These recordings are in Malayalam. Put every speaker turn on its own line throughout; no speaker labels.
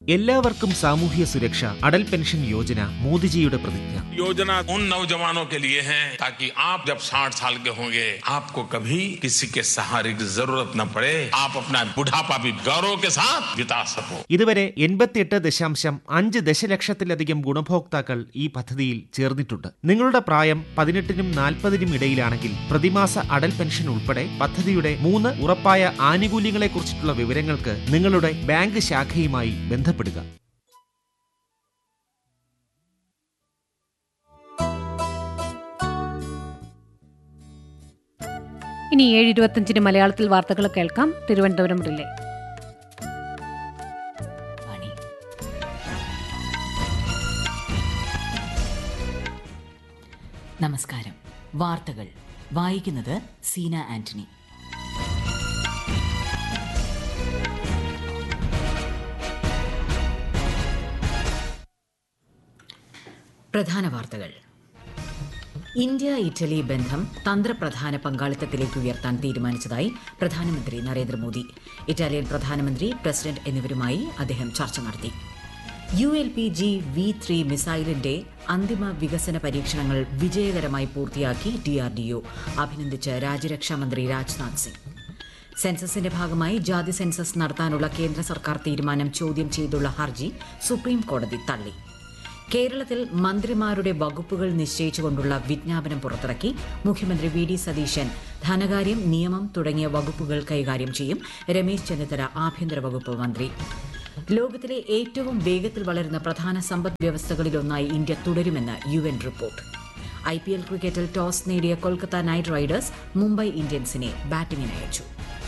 എല്ലാവർക്കും സാമൂഹ്യ സുരക്ഷ അടൽ പെൻഷൻ യോജന മോദിജിയുടെ പ്രതിജ്ഞ
योजना उन नौजवानों के लिए है ताकि आप जब 60 साल के होंगे आपको कभी किसी के सहारे की जरूरत न पड़े आप अपना बुढ़ापा भी गौरव के साथ बिता सको
ഇതുവരെ എൺപത്തിയെട്ട് ദശാംശം അഞ്ച് ദശലക്ഷത്തിലധികം ഗുണഭോക്താക്കൾ ഈ പദ്ധതിയിൽ ചേർന്നിട്ടുണ്ട് നിങ്ങളുടെ പ്രായം പതിനെട്ടിനും നാൽപ്പതിനും ഇടയിലാണെങ്കിൽ പ്രതിമാസ അടൽ പെൻഷൻ ഉൾപ്പെടെ പദ്ധതിയുടെ മൂന്ന് ഉറപ്പായ ആനുകൂല്യങ്ങളെക്കുറിച്ചിട്ടുള്ള വിവരങ്ങൾക്ക് നിങ്ങളുടെ ബാങ്ക് ശാഖയുമായി ബന്ധപ്പെടുക
ഇനി ഏഴ് ഇരുപത്തഞ്ചിന് മലയാളത്തിൽ വാർത്തകൾ കേൾക്കാം തിരുവനന്തപുരം റിലേ
വാണി നമസ്കാരം വാർത്തകൾ വായിക്കുന്നത് സീന ആന്റണി പ്രധാന വാർത്തകൾ ഇന്ത്യ ഇറ്റലി ബന്ധം തന്ത്രപ്രധാന പങ്കാളിത്തത്തിലേക്ക് ഉയർത്താൻ തീരുമാനിച്ചതായി പ്രധാനമന്ത്രി നരേന്ദ്രമോദി ഇറ്റാലിയൻ പ്രധാനമന്ത്രി പ്രസിഡന്റ് എന്നിവരുമായി അദ്ദേഹം ചർച്ച നടത്തി U L P G V three മിസൈലിന്റെ അന്തിമ വികസന പരീക്ഷണങ്ങൾ വിജയകരമായി പൂർത്തിയാക്കി ഡിആർഡിഒ അഭിനന്ദിച്ച് രാജ്യരക്ഷാമന്ത്രി രാജ്നാഥ് സിംഗ് സെൻസസിന്റെ ഭാഗമായി ജാതി സെൻസസ് നടത്താനുള്ള കേന്ദ്ര സർക്കാർ തീരുമാനം ചോദ്യം ചെയ്തുള്ള ഹർജി സുപ്രീം കോടതി തള്ളി കേരളത്തിൽ മന്ത്രിമാരുടെ വകുപ്പുകൾ നിശ്ചയിച്ചുകൊണ്ടുള്ള വിജ്ഞാപനം പുറത്തിറക്കി മുഖ്യമന്ത്രി വി ഡി സതീശൻ ധനകാര്യം നിയമം തുടങ്ങിയ വകുപ്പുകൾ കൈകാര്യം ചെയ്യും രമേശ് ചെന്നിത്തല ആഭ്യന്തര വകുപ്പ് മന്ത്രി ലോകത്തിലെ ഏറ്റവും വേഗത്തിൽ വളരുന്ന പ്രധാന സമ്പദ് വ്യവസ്ഥകളിലൊന്നായി ഇന്ത്യ തുടരുമെന്ന് U N report I P L ക്രിക്കറ്റിൽ ടോസ് നേടിയ കൊൽക്കത്ത നൈറ്റ് റൈഡേഴ്സ് മുംബൈ ഇന്ത്യൻസിനെ ബാറ്റിംഗിന് അയച്ചു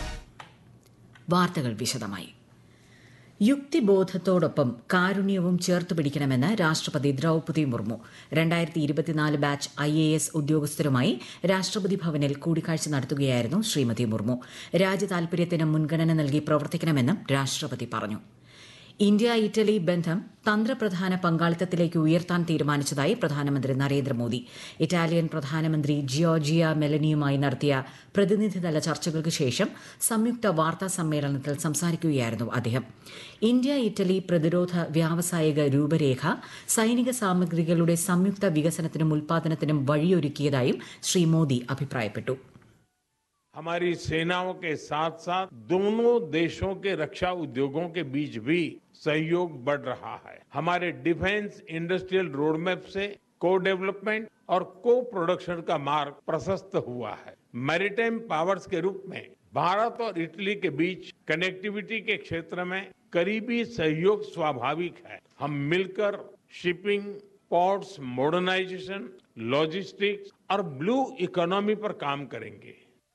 വാർത്തകൾ വിശദമായി യുക്തിബോധത്തോടൊപ്പം കാരുണ്യവും ചേർത്ത് പിടിക്കണമെന്ന് രാഷ്ട്രപതി ദ്രൌപതി മുർമു രണ്ടായിരത്തി ഇരുപത്തിനാല് ബാച്ച് ഐ എ എസ് ഉദ്യോഗസ്ഥരുമായി രാഷ്ട്രപതി ഭവനിൽ കൂടിക്കാഴ്ച നടത്തുകയായിരുന്നു ശ്രീമതി മുർമു രാജ്യതാൽപര്യത്തിന് മുൻഗണന നൽകി പ്രവർത്തിക്കണമെന്നും രാഷ്ട്രപതി പറഞ്ഞു ഇന്ത്യ ഇറ്റലി ബന്ധം തന്ത്രപ്രധാന പങ്കാളിത്തത്തിലേക്ക് ഉയർത്താൻ തീരുമാനിച്ചതായി പ്രധാനമന്ത്രി നരേന്ദ്രമോദി ഇറ്റാലിയൻ പ്രധാനമന്ത്രി ജിയോർജിയ മെലനിയുമായി നടത്തിയ പ്രതിനിധിതല ചർച്ചകൾക്ക് ശേഷം സംയുക്ത വാർത്താ സമ്മേളനത്തിൽ സംസാരിക്കുകയായിരുന്നു അദ്ദേഹം ഇന്ത്യ ഇറ്റലി പ്രതിരോധ വ്യാവസായിക രൂപരേഖ സൈനിക സാമഗ്രികളുടെ സംയുക്ത വികസനത്തിനും ഉൽപാദനത്തിനും വഴിയൊരുക്കിയതായും ശ്രീ മോദി അഭിപ്രായപ്പെട്ടു
हमारी सेनाओं के साथ साथ दोनों देशों के रक्षा उद्योगों के बीच भी सहयोग बढ़ रहा है हमारे डिफेंस इंडस्ट्रियल रोडमैप से को डेवलपमेंट और को प्रोडक्शन का मार्ग प्रशस्त हुआ है मैरिटाइम पावर्स के रूप में भारत और इटली के बीच कनेक्टिविटी के क्षेत्र में करीबी सहयोग स्वाभाविक है हम मिलकर शिपिंग पोर्ट्स मॉडर्नाइजेशन लॉजिस्टिक्स और ब्लू इकोनॉमी पर काम करेंगे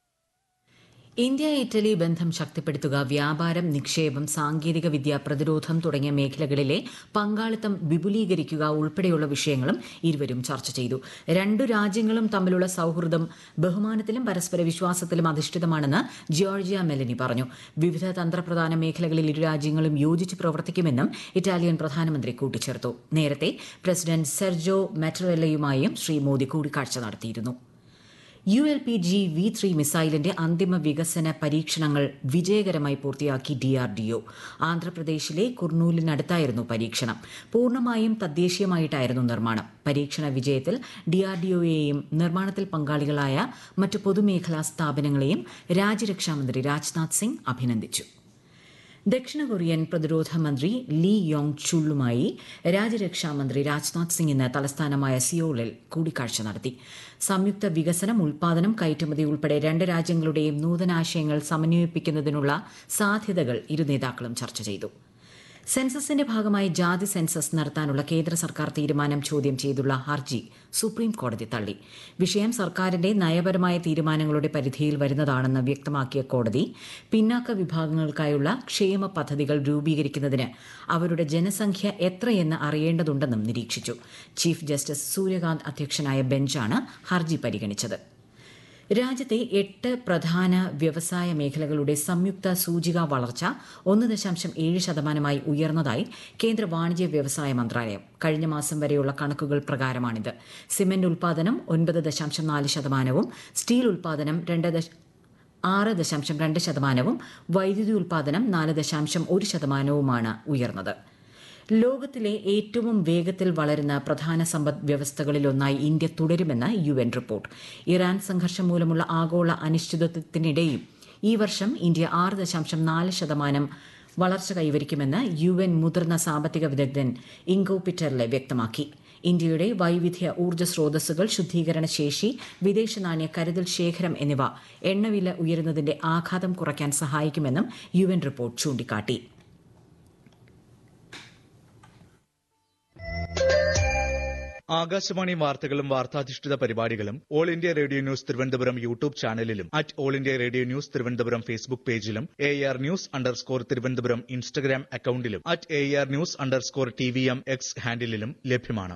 ഇന്ത്യ ഇറ്റലി ബന്ധം ശക്തിപ്പെടുത്തുക വ്യാപാരം നിക്ഷേപം സാങ്കേതിക വിദ്യ പ്രതിരോധം തുടങ്ങിയ മേഖലകളിലെ പങ്കാളിത്തം വിപുലീകരിക്കുക ഉൾപ്പെടെയുള്ള വിഷയങ്ങളും ഇരുവരും ചർച്ച ചെയ്തു രണ്ടു രാജ്യങ്ങളും തമ്മിലുള്ള സൌഹൃദം ബഹുമാനത്തിലും പരസ്പര വിശ്വാസത്തിലും അധിഷ്ഠിതമാണെന്ന് ജിയോർജിയ മെലനി പറഞ്ഞു വിവിധ തന്ത്രപ്രധാന മേഖലകളിൽ ഇരു രാജ്യങ്ങളും യോജിച്ച് പ്രവർത്തിക്കുമെന്നും ഇറ്റാലിയൻ പ്രധാനമന്ത്രി കൂട്ടിച്ചേർത്തു നേരത്തെ പ്രസിഡന്റ് സെർജോ മെറ്ററെല്ലയുമായും ശ്രീ മോദി കൂടിക്കാഴ്ച നടത്തിയിരുന്നു U L P G V three മിസൈലിന്റെ അന്തിമ വികസന പരീക്ഷണങ്ങൾ വിജയകരമായി പൂർത്തിയാക്കി ഡിആർഡിഒ ആന്ധ്രാപ്രദേശിലെ കുർണൂലിനടുത്തായിരുന്നു പരീക്ഷണം പൂർണ്ണമായും തദ്ദേശീയമായിട്ടായിരുന്നു നിർമ്മാണം പരീക്ഷണ വിജയത്തിൽ ഡിആർഡിഒയെയും നിർമ്മാണത്തിൽ പങ്കാളികളായ മറ്റ് പൊതുമേഖലാ സ്ഥാപനങ്ങളെയും രാജ്യരക്ഷാമന്ത്രി രാജ്നാഥ് സിംഗ് അഭിനന്ദിച്ചു ദക്ഷിണ കൊറിയൻ പ്രതിരോധ മന്ത്രി ലീ യോങ് ചുള്ളുമായി രാജ്യരക്ഷാമന്ത്രി രാജ്നാഥ് സിംഗ് ഇന്ന് തലസ്ഥാനമായ സിയോളിൽ കൂടിക്കാഴ്ച നടത്തി സംയുക്ത വികസനം ഉൽപാദനം കയറ്റുമതി ഉൾപ്പെടെ രണ്ട് രാജ്യങ്ങളുടെയും നൂതനാശയങ്ങൾ സമന്വയിപ്പിക്കുന്നതിനുള്ള സാധ്യതകൾ ഇരു നേതാക്കളും ചർച്ച ചെയ്തു സെൻസസിന്റെ ഭാഗമായി ജാതി സെൻസസ് നടത്താനുള്ള കേന്ദ്ര സർക്കാർ തീരുമാനം ചോദ്യം ചെയ്തുള്ള ഹർജി സുപ്രീം കോടതി തള്ളി വിഷയം സർക്കാരിന്റെ നയപരമായ തീരുമാനങ്ങളുടെ പരിധിയിൽ വരുന്നതാണെന്ന് വ്യക്തമാക്കിയ കോടതി പിന്നാക്ക വിഭാഗങ്ങൾക്കായുള്ള ക്ഷേമ പദ്ധതികൾ രൂപീകരിക്കുന്നതിന് അവരുടെ ജനസംഖ്യ എത്രയെന്ന് അറിയേണ്ടതുണ്ടെന്നും നിരീക്ഷിച്ചു ചീഫ് ജസ്റ്റിസ് സൂര്യകാന്ത് അധ്യക്ഷനായ ബെഞ്ചാണ് ഹർജി പരിഗണിച്ചത് രാജ്യത്തെ എട്ട് പ്രധാന വ്യവസായ മേഖലകളുടെ സംയുക്ത സൂചിക വളർച്ച ഒന്ന് ദശാംശം ഏഴ് ശതമാനമായി ഉയർന്നതായി കേന്ദ്ര വാണിജ്യ വ്യവസായ മന്ത്രാലയം കഴിഞ്ഞ മാസം വരെയുള്ള കണക്കുകൾ പ്രകാരമാണിത് സിമന്റ് ഉൽപാദനം ഒൻപത് ദശാംശം നാല് ശതമാനവും സ്റ്റീൽ ഉൽപാദനം രണ്ട് ദശ ആറ് ദശാംശം രണ്ട് ശതമാനവും വൈദ്യുതി ഉൽപാദനം നാല് ദശാംശം ഒരു ശതമാനവുമാണ് ഉയർന്നത് ലോകത്തിലെ ഏറ്റവും വേഗത്തിൽ വളരുന്ന പ്രധാന സമ്പദ് വ്യവസ്ഥകളിലൊന്നായി ഇന്ത്യ തുടരുമെന്ന് യു എൻ റിപ്പോർട്ട് ഇറാൻ സംഘർഷം മൂലമുള്ള ആഗോള അനിശ്ചിതത്വത്തിനിടെയും ഈ വർഷം ഇന്ത്യ ആറ് ദശാംശം നാല് ശതമാനം വളർച്ച കൈവരിക്കുമെന്ന് യു എൻ മുതിർന്ന സാമ്പത്തിക വിദഗ്ധൻ ഇങ്കോ പിറ്റർലെ വ്യക്തമാക്കി ഇന്ത്യയുടെ വൈവിധ്യ ഊർജ്ജ സ്രോതസ്സുകൾ ശുദ്ധീകരണ ശേഷി വിദേശ നാണ്യ കരുതൽ ശേഖരം എന്നിവ എണ്ണവില ഉയരുന്നതിന്റെ ആഘാതം കുറയ്ക്കാൻ സഹായിക്കുമെന്നും യു എൻ റിപ്പോർട്ട് ചൂണ്ടിക്കാട്ടി
ആകാശവാണി വാർത്തകളും വാർത്താധിഷ്ഠിത പരിപാടികളും all India radio news Thiruvananthapuram YouTube ചാനലിലും at all India radio news Thiruvananthapuram Facebook പേജിലും A R news underscore Thiruvananthapuram Instagram അക്കൌണ്ടിലും at A R news underscore T V M X ഹാൻഡിലും ലഭ്യമാണ്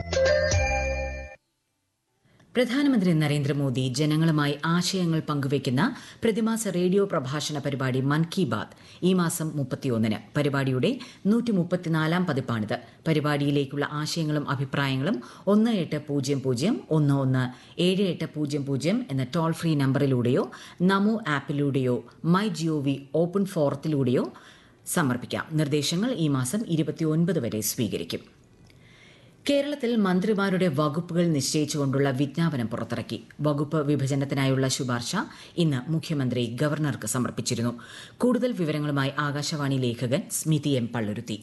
പ്രധാനമന്ത്രി നരേന്ദ്രമോദി ജനങ്ങളുമായി ആശയങ്ങൾ പങ്കുവയ്ക്കുന്ന പ്രതിമാസ റേഡിയോ പ്രഭാഷണ പരിപാടി മൻ കി ബാത് ഈ മാസം മുപ്പത്തിയൊന്നിന് പരിപാടിയുടെ നൂറ്റി മുപ്പത്തിനാലാം പതിപ്പാണിത് പരിപാടിയിലേക്കുള്ള ആശയങ്ങളും അഭിപ്രായങ്ങളും ഒന്ന് എട്ട് പൂജ്യം പൂജ്യം ഒന്ന് ഒന്ന് ഏഴ് എട്ട് പൂജ്യം പൂജ്യം എന്ന ടോൾ ഫ്രീ നമ്പറിലൂടെയോ നമോ ആപ്പിലൂടെയോ മൈ ജിഒവി ഓപ്പൺ ഫോറത്തിലൂടെയോ സമർപ്പിക്കാം നിർദ്ദേശങ്ങൾ ഈ മാസം ഇരുപത്തിയൊൻപത് വരെ സ്വീകരിക്കും കേരളത്തിൽ മന്ത്രിമാരുടെ വകുപ്പുകൾ നിശ്ചയിച്ചുകൊണ്ടുള്ള വിജ്ഞാപനം പുറത്തിറക്കി വകുപ്പ് വിഭജനത്തിനായുള്ള ശുപാർശ ഇന്ന് മുഖ്യമന്ത്രി ഗവർണർക്ക് സമർപ്പിച്ചിരുന്നു കൂടുതൽ വിവരങ്ങളുമായി ആകാശവാണി ലേഖകൻ സ്മിതി എം പള്ളുരുത്തി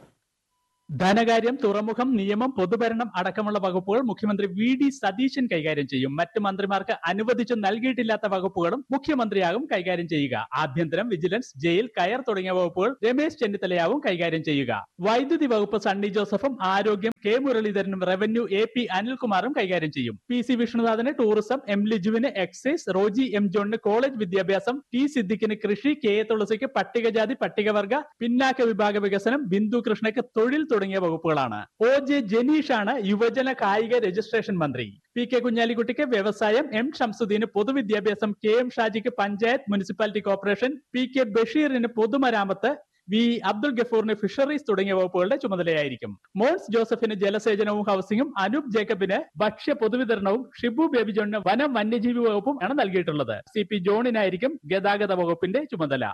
ധനകാര്യം തുറമുഖം നിയമം പൊതുഭരണം അടക്കമുള്ള വകുപ്പുകൾ മുഖ്യമന്ത്രി വി ഡി സതീശൻ കൈകാര്യം ചെയ്യും മറ്റ് മന്ത്രിമാർക്ക് അനുവദിച്ചു നൽകിയിട്ടില്ലാത്ത വകുപ്പുകളും മുഖ്യമന്ത്രിയാകും കൈകാര്യം ചെയ്യുക ആഭ്യന്തരം വിജിലൻസ് ജയിൽ കയർ തുടങ്ങിയ വകുപ്പുകൾ രമേശ് ചെന്നിത്തലയാവും കൈകാര്യം ചെയ്യുക വൈദ്യുതി വകുപ്പ് സണ്ണി ജോസഫും ആരോഗ്യം കെ മുരളീധരനും റവന്യൂ എ പി അനിൽകുമാറും കൈകാര്യം ചെയ്യും പി സി വിഷ്ണുനാഥന് ടൂറിസം എം ലിജുവിന് എക്സൈസ് റോജി എം ജോണിന് കോളേജ് വിദ്യാഭ്യാസം ടി സിദ്ദിഖിന് കൃഷി കെ എ തുളസിക്ക് പട്ടികജാതി പട്ടികവർഗ പിന്നാക്ക വിഭാഗ വികസനം ബിന്ദു കൃഷ്ണയ്ക്ക് തൊഴിൽ തുടങ്ങിയ വകുപ്പുകളാണ് ഒ ജെ ജനീഷാണ് യുവജന കായിക രജിസ്ട്രേഷൻ മന്ത്രി പി കെ കുഞ്ഞാലിക്കുട്ടിക്ക് വ്യവസായം എം ഷംസുദ്ദീന് പൊതുവിദ്യാഭ്യാസം കെ എം ഷാജിക്ക് panchayat municipality corporation P K ബഷീറിന് പൊതുമരാമത്ത് വി അബ്ദുൾ ഗഫൂറിന് ഫിഷറീസ് തുടങ്ങിയ വകുപ്പുകളുടെ ചുമതലയായിരിക്കും മോൻസ് ജോസഫിന് ജലസേചനവും ഹൌസിംഗും അനൂപ് ജേക്കബിന് ഭക്ഷ്യ പൊതുവിതരണവും ഷിബു ബേബി ജോണിന് വനം വന്യജീവി വകുപ്പും ആണ് നൽകിയിട്ടുള്ളത് സി പി ജോണിനായിരിക്കും ഗതാഗത വകുപ്പിന്റെ ചുമതല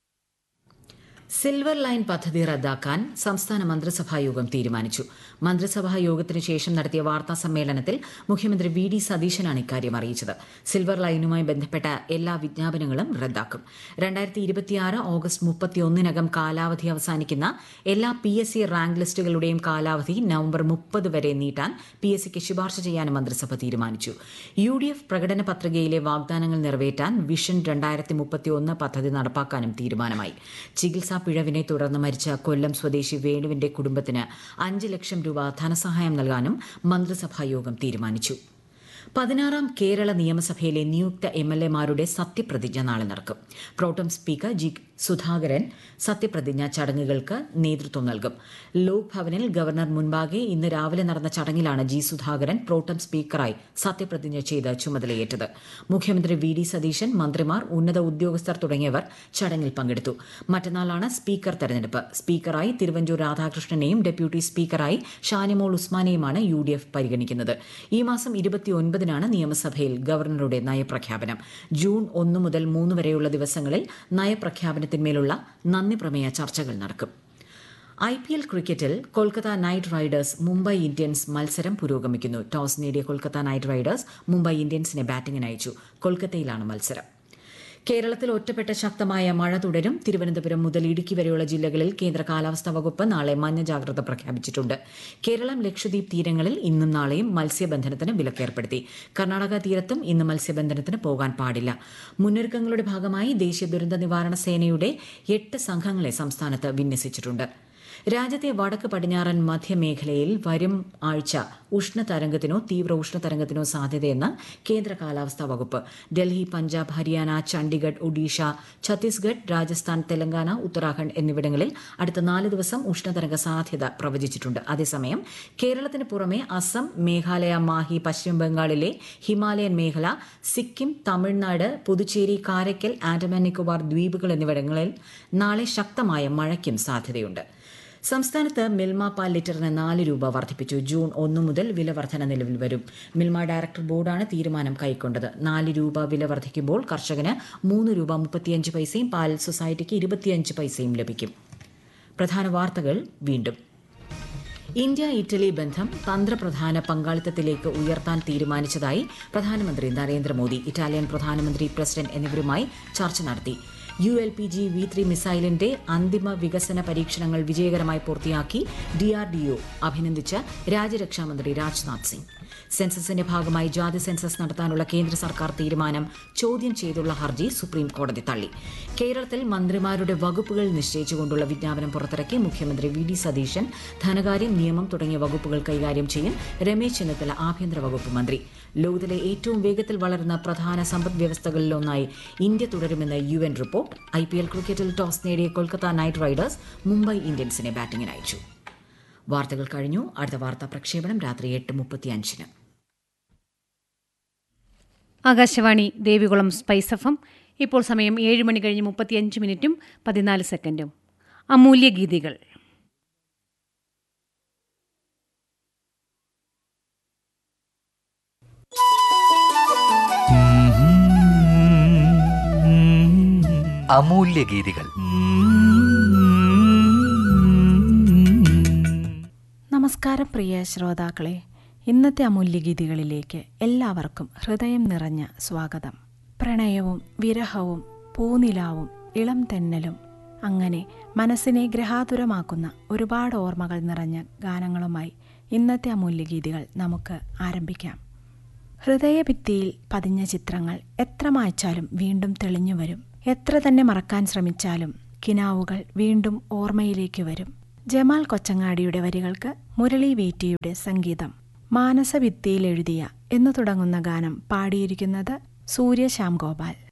സിൽവർ ലൈൻ പദ്ധതി റദ്ദാക്കാൻ സംസ്ഥാന മന്ത്രിസഭാ യോഗം തീരുമാനിച്ചു മന്ത്രിസഭാ യോഗത്തിന് ശേഷം നടത്തിയ വാർത്താ സമ്മേളനത്തിൽ മുഖ്യമന്ത്രി വി ഡി സതീശനാണ് ഇക്കാര്യം അറിയിച്ചത് സിൽവർ ലൈനുമായി ബന്ധപ്പെട്ട എല്ലാ വിജ്ഞാപനങ്ങളും റദ്ദാക്കും രണ്ടായിരത്തി ഇരുപത്തിയാറ് ഓഗസ്റ്റ് മുപ്പത്തിയൊന്നിനകം കാലാവധി അവസാനിക്കുന്ന എല്ലാ പി എസ് സി റാങ്ക് ലിസ്റ്റുകളുടെയും കാലാവധി നവംബർ മുപ്പത് വരെ നീട്ടാൻ പി എസ് സിക്ക് ശുപാർശ ചെയ്യാനും മന്ത്രിസഭ തീരുമാനിച്ചു യു ഡി എഫ് പ്രകടന പത്രികയിലെ വാഗ്ദാനങ്ങൾ നിറവേറ്റാൻ വിഷൻ രണ്ടായിരത്തി മുപ്പത്തിയൊന്ന് പദ്ധതി നടപ്പാക്കാനും തീരുമാനമായി ചികിത്സാ പിഴവിനെ തുടർന്ന് മരിച്ച കൊല്ലം സ്വദേശി വേണുവിന്റെ കുടുംബത്തിന് അഞ്ച് ലക്ഷം രൂപ ധനസഹായം നൽകാനും മന്ത്രിസഭാ യോഗം തീരുമാനിച്ചു പതിനാറാം കേരള നിയമസഭയിലെ നിയുക്ത എം എൽ എമാരുടെ സത്യപ്രതിജ്ഞ നാളെ നടക്കും പ്രോട്ടം സ്പീക്കർ ജി സുധാകരൻ സത്യപ്രതിജ്ഞ ചടങ്ങുകൾക്ക് നേതൃത്വം നൽകും ലോക് ഭവനിൽ ഗവർണർ മുൻപാകെ ഇന്ന് രാവിലെ നടന്ന ചടങ്ങിലാണ് ജി സുധാകരൻ പ്രോട്ടം സ്പീക്കറായി സത്യപ്രതിജ്ഞ ചെയ്ത് ചുമതലയേറ്റത് മുഖ്യമന്ത്രി വി ഡി സതീശൻ മന്ത്രിമാർ ഉന്നത ഉദ്യോഗസ്ഥർ തുടങ്ങിയവർ ചടങ്ങിൽ പങ്കെടുത്തു മറ്റന്നാളാണ് സ്പീക്കർ തെരഞ്ഞെടുപ്പ് സ്പീക്കറായി തിരുവഞ്ചൂർ രാധാകൃഷ്ണനെയും ഡെപ്യൂട്ടി സ്പീക്കറായി ഷാനിമോൾ ഉസ്മാനെയുമാണ് യു ഡി എഫ് പരിഗണിക്കുന്നത് ഈ മാസം ഇരുപത്തിയൊൻപതിനാണ് നിയമസഭയിൽ ഗവർണറുടെ നയപ്രഖ്യാപനം ജൂൺ ഒന്ന് മുതൽ മൂന്ന് വരെയുള്ള ദിവസങ്ങളിൽ നയപ്രഖ്യാപനത്തിന്മേലുള്ള നന്ദി പ്രമേയ ചർച്ചകൾ നടക്കും ഐ പി എൽ ക്രിക്കറ്റിൽ Kolkata knight riders Mumbai Indians മത്സരം പുരോഗമിക്കുന്നു ടോസ് നേടിയ കൊൽക്കത്ത നൈറ്റ് റൈഡേഴ്സ് മുംബൈ ഇന്ത്യൻസിനെ ബാറ്റിംഗിന് അയച്ചു കൊൽക്കത്തയിലാണ് മത്സരം കേരളത്തിൽ ഒറ്റപ്പെട്ട ശക്തമായ മഴ തുടരും തിരുവനന്തപുരം മുതൽ ഇടുക്കി വരെയുള്ള ജില്ലകളിൽ കേന്ദ്ര കാലാവസ്ഥാ വകുപ്പ് നാളെ മഞ്ഞ ജാഗ്രത പ്രഖ്യാപിച്ചിട്ടുണ്ട് കേരളം ലക്ഷദ്വീപ് തീരങ്ങളിൽ ഇന്നും നാളെയും മത്സ്യബന്ധനത്തിന് വിലക്കേർപ്പെടുത്തി കർണാടക തീരത്തും ഇന്ന് മത്സ്യബന്ധനത്തിന് പോകാൻ പാടില്ല മുന്നൊരുക്കങ്ങളുടെ ഭാഗമായി ദേശീയ ദുരന്ത നിവാരണ സേനയുടെ എട്ട് സംഘങ്ങളെ സംസ്ഥാനത്ത് വിന്യസിച്ചിട്ടുണ്ട് രാജ്യത്തെ വടക്ക് പടിഞ്ഞാറൻ മധ്യമേഖലയിൽ വരും ആഴ്ച ഉഷ്ണതരംഗത്തിനോ തീവ്ര ഉഷ്ണതരംഗത്തിനോ സാധ്യതയെന്ന് കേന്ദ്ര കാലാവസ്ഥാ വകുപ്പ് ഡൽഹി പഞ്ചാബ് ഹരിയാന ചണ്ഡിഗഡ് ഒഡീഷ ഛത്തീസ്ഗഡ് രാജസ്ഥാൻ തെലങ്കാന ഉത്തരാഖണ്ഡ് എന്നിവിടങ്ങളിൽ അടുത്ത നാല് ദിവസം ഉഷ്ണതരംഗ സാധ്യത പ്രവചിച്ചിട്ടുണ്ട് അതേസമയം കേരളത്തിന് പുറമെ അസം മേഘാലയ മാഹി പശ്ചിമ ബംഗാളിലെ ഹിമാലയൻ മേഖല സിക്കിം തമിഴ്നാട് പുതുച്ചേരി കാരയ്ക്കൽ ആൻഡമാൻ നിക്കോബാർ ദ്വീപുകൾ എന്നിവിടങ്ങളിൽ നാളെ ശക്തമായ മഴയ്ക്കും സാധ്യതയുണ്ട് സംസ്ഥാനത്ത് മിൽമ പാൽ ലിറ്ററിന് നാല് രൂപ വർദ്ധിപ്പിച്ചു ജൂൺ ഒന്ന് മുതൽ വില വർധന നിലവിൽ വരും മിൽമ ഡയറക്ടർ ബോർഡാണ് തീരുമാനം കൈക്കൊണ്ടത് നാല് രൂപ വില വർദ്ധിക്കുമ്പോൾ കർഷകന് മൂന്ന് രൂപ മുപ്പത്തിയഞ്ച് പൈസയും പാൽ സൊസൈറ്റിക്ക് ഇരുപത്തിയഞ്ച് പൈസയും ലഭിക്കും പ്രധാന വാർത്തകൾ വീണ്ടും ഇന്ത്യ ഇറ്റലി ബന്ധം തന്ത്രപ്രധാന പങ്കാളിത്തത്തിലേക്ക് ഉയർത്താൻ തീരുമാനിച്ചതായി പ്രധാനമന്ത്രി നരേന്ദ്രമോദി ഇറ്റാലിയൻ പ്രധാനമന്ത്രി പ്രസിഡന്റ് എന്നിവരുമായി ചർച്ച നടത്തി U L P G V three മിസൈലിന്റെ അന്തിമ വികസന പരീക്ഷണങ്ങൾ വിജയകരമായി പൂർത്തിയാക്കി ഡിആർഡിഒ അഭിനന്ദിച്ച് രാജ്യരക്ഷാമന്ത്രി രാജ്നാഥ് സിംഗ് സെൻസസിന്റെ ഭാഗമായി ജാതി സെൻസസ് നടത്താനുള്ള കേന്ദ്ര സർക്കാർ തീരുമാനം ചോദ്യം ചെയ്തുള്ള ഹർജി സുപ്രീം കോടതി തള്ളി കേരളത്തിൽ മന്ത്രിമാരുടെ വകുപ്പുകൾ നിശ്ചയിച്ചുകൊണ്ടുള്ള വിജ്ഞാപനം പുറത്തിറക്കി മുഖ്യമന്ത്രി വി ഡി സതീശൻ ധനകാര്യം നിയമം തുടങ്ങിയ വകുപ്പുകൾ കൈകാര്യം ചെയ്യും രമേശ് ചെന്നിത്തല ആഭ്യന്തര വകുപ്പ് മന്ത്രി ലോകത്തിലെ ഏറ്റവും വേഗത്തിൽ വളരുന്ന പ്രധാന സമ്പദ് വ്യവസ്ഥകളിലൊന്നായി ഇന്ത്യ തുടരുമെന്ന് U N report I P L ക്രിക്കറ്റിൽ ടോസ് നേടിയ കൊൽക്കത്ത നൈറ്റ് റൈഡേഴ്സ് മുംബൈ ഇന്ത്യൻസിനെ ബാറ്റിംഗിന് അയച്ചു വാർത്തകൾ കഴിഞ്ഞു അടുത്ത വാർത്താ പ്രക്ഷേപണം രാത്രി എട്ട് മുപ്പത്തിയഞ്ചിന്
Akashvani Devikulam spice F M ഇപ്പോൾ സമയം ഏഴ് മണി കഴിഞ്ഞ് മുപ്പത്തിയഞ്ച് മിനിറ്റും പതിനാല് സെക്കൻഡും അമൂല്യ ഗീതികൾ
അമൂല്യ ഗീതികൾ
നമസ്കാരം പ്രിയ ശ്രോതാക്കളെ ഇന്നത്തെ അമൂല്യഗീതികളിലേക്ക് എല്ലാവർക്കും ഹൃദയം നിറഞ്ഞ സ്വാഗതം പ്രണയവും വിരഹവും പൂനിലാവും ഇളം തെന്നലും അങ്ങനെ മനസ്സിനെ ഗ്രഹാതുരമാക്കുന്ന ഒരുപാട് ഓർമ്മകൾ നിറഞ്ഞ ഗാനങ്ങളുമായി ഇന്നത്തെ അമൂല്യഗീതികൾ നമുക്ക് ആരംഭിക്കാം ഹൃദയഭിത്തിയിൽ പതിഞ്ഞ ചിത്രങ്ങൾ എത്ര മായ്ച്ചാലും വീണ്ടും തെളിഞ്ഞു വരും എത്ര തന്നെ മറക്കാൻ ശ്രമിച്ചാലും കിനാവുകൾ വീണ്ടും ഓർമ്മയിലേക്ക് വരും ജമാൽ കൊച്ചങ്ങാടിയുടെ വരികൾക്ക് മുരളി വീറ്റിയുടെ സംഗീതം മാനസഭിത്തിയിൽ എഴുതിയ എന്നു തുടങ്ങുന്ന ഗാനം പാടിയിരിക്കുന്നത് സൂര്യ ശ്യാം ഗോപാൽ